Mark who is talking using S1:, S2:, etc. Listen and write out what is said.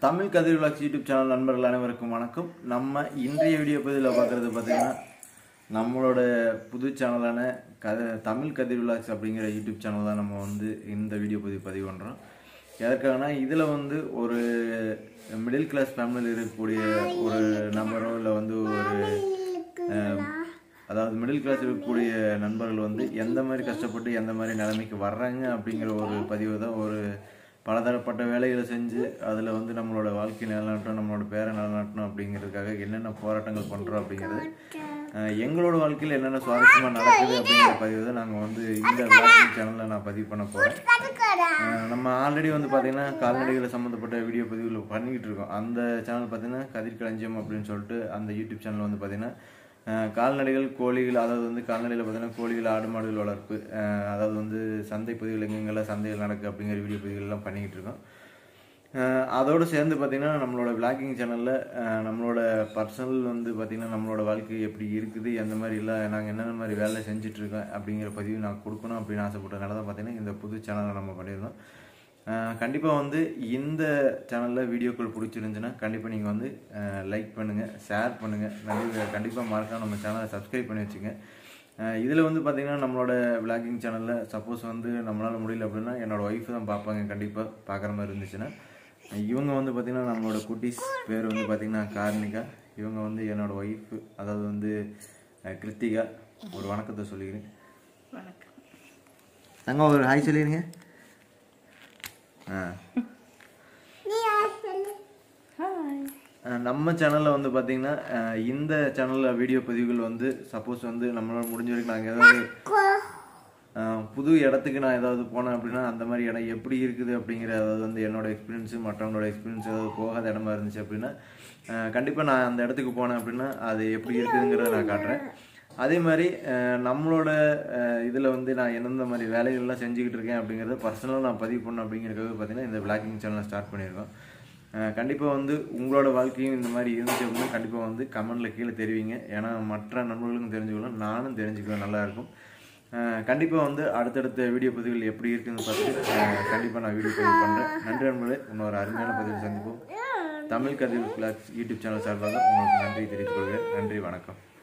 S1: Tamil Kathir vlogs YouTube channel நண்பர்கள் அனைவருக்கும் வணக்கம் நம்ம இன்றைய வீடியோ பதிவில் பார்க்குறது பார்த்தீங்கன்னா நம்மளோட புது சேனலான கத தமிழ் கதிர் விளாக்ஸ் அப்படிங்கிற யூடியூப் சேனல் தான் நம்ம வந்து இந்த வீடியோ பதிவு பதிவு பண்ணுறோம் எதற்காகனா இதில் வந்து ஒரு மிடில் கிளாஸ் ஃபேமிலியில் இருக்கக்கூடிய ஒரு நபரோ இல்லை வந்து ஒரு அஹ், அதாவது மிடில் கிளாஸ் இருக்கக்கூடிய நண்பர்கள் வந்து எந்த மாதிரி கஷ்டப்பட்டு எந்த மாதிரி நிலைமைக்கு வர்றாங்க அப்படிங்கிற ஒரு பதிவு தான் ஒரு பலதரப்பட்ட வேலைகளை செஞ்சு அதில் வந்து நம்மளோட வாழ்க்கை நிலநாட்டணும் நம்மளோட பேரை நிலநாட்டணும் அப்படிங்கிறதுக்காக என்னென்ன போராட்டங்கள் பண்ணுறோம் அப்படிங்கிறது அஹ், எங்களோட வாழ்க்கையில் என்னென்ன சுவாரஸ்யமாக நடக்குது அப்படிங்கிற பதிவு தான் நாங்கள் வந்து இந்த விளாகிங் சேனலில் நான் பதிவு பண்ண போகிறேன் நம்ம ஆல்ரெடி வந்து பார்த்தீங்கன்னா கால்நடைகளை சம்மந்தப்பட்ட வீடியோ பதிவுகள் பண்ணிக்கிட்டு இருக்கோம் அந்த சேனல் பார்த்தீங்கன்னா கதிர் களஞ்சியம் அப்படின்னு சொல்லிட்டு அந்த யூடியூப் சேனல் வந்து பார்த்தீங்கன்னா அஹ், கால்நடைகள் கோழிகள் அதாவது வந்து கால்நடையில் பார்த்தீங்கன்னா கோழிகள் ஆடு மாடுகள் வளர்ப்பு அஹ், அதாவது வந்து சந்தை பதிவுகள் எங்கெங்கெல்லாம் சந்தைகள் நடக்கு அப்படிங்கிற வீடியோ பதிவுகள்லாம் பண்ணிக்கிட்டு இருக்கோம் அஹ், அதோடு சேர்ந்து பார்த்தீங்கன்னா நம்மளோட விளாகிங் சேனலில் நம்மளோட பர்சனல் வந்து பார்த்திங்கன்னா நம்மளோட வாழ்க்கை எப்படி இருக்குது எந்த மாதிரி இல்லை நாங்கள் என்னென்ன மாதிரி வேலை செஞ்சிட்ருக்கோம் அப்படிங்கிற பதிவு நான் கொடுக்கணும் அப்படின்னு ஆசைப்பட்டதுனால தான் பார்த்தீங்கன்னா இந்த புது சேனலை நம்ம பண்ணியிருந்தோம் கண்டிப்பாக வந்து இந்த சேனலில் வீடியோக்கள் பிடிச்சிருந்துச்சுன்னா கண்டிப்பாக நீங்கள் வந்து லைக் பண்ணுங்கள் ஷேர் பண்ணுங்கள் கண்டிப்பாக கண்டிப்பாக மறக்காம நம்ம சேனலை சப்ஸ்கிரைப் பண்ணி வச்சுங்க இதில் வந்து பார்த்திங்கன்னா நம்மளோட விளாகிங் சேனலில் சப்போஸ் வந்து நம்மளால் முடியல அப்படின்னா என்னோடய ஒய்ஃப் தான் பார்ப்பாங்க கண்டிப்பாக பார்க்குற மாதிரி இருந்துச்சுன்னா இவங்க வந்து பார்த்திங்கன்னா நம்மளோட குட்டீஸ் பேர் வந்து பார்த்திங்கன்னா கார்னிகா இவங்க வந்து என்னோடய ஒய்ஃப் அதாவது வந்து அஹ், கிருத்திகா ஒரு வணக்கத்தை சொல்லிக்கிறேன்
S2: வணக்கம்
S1: தங்க ஒரு ஹாய் சொல்லிடுங்க ஆ
S2: ஹாய்
S1: அஹ் நம்ம சேனலில் வந்து பார்த்தீங்கன்னா அஹ் இந்த சேனலில் வீடியோ பதிவுகள் வந்து சப்போஸ் வந்து நம்மளால முடிஞ்ச வரைக்கும் நாங்கள் ஏதாவது அஹ் புது இடத்துக்கு நான் ஏதாவது போனேன் அப்படின்னா அந்த மாதிரி இடம் எப்படி இருக்குது அப்படிங்கிற அதாவது வந்து என்னோட எக்ஸ்பீரியன்ஸு மற்றவங்களோட எக்ஸ்பீரியன்ஸ் ஏதாவது போகாத இடமா இருந்துச்சு அப்படின்னா கண்டிப்பாக நான் அந்த இடத்துக்கு போனேன் அப்படின்னா அது எப்படி இருக்குதுங்கிறத நான் காட்டுறேன் அதே மாதிரி அஹ் நம்மளோட இதில் வந்து நான் எந்தெந்த மாதிரி வேலைகள்லாம் செஞ்சுக்கிட்டு இருக்கேன் அப்படிங்கிறத பர்சனலாக நான் பதிவு பண்ணேன் அப்படிங்கிறதுக்காக பார்த்தீங்கன்னா இந்த விளாக்கிங் சேனலை ஸ்டார்ட் பண்ணியிருக்கோம் கண்டிப்பாக வந்து உங்களோட வாழ்க்கையும் இந்த மாதிரி இருந்துச்சு அப்படின்னா கண்டிப்பாக வந்து கமெண்டில் கீழே தெரிவிங்க ஏன்னா மற்ற நண்பர்களுக்கும் தெரிஞ்சுக்கலாம் நானும் தெரிஞ்சுக்குவேன் நல்லாயிருக்கும் கண்டிப்பாக வந்து அடுத்தடுத்த வீடியோ பதிவுகள் எப்படி இருக்குன்னு பார்த்து கண்டிப்பாக நான் வீடியோ பதிவு பண்ணுறேன் நன்றி நண்பர்களே இன்னொரு அருமையான பதிவு சந்திப்போம் Tamil Kathir vlogs YouTube channel சார்பாக உங்களுக்கு நன்றி தெரிவித்துக் கொள்கிறேன் நன்றி வணக்கம்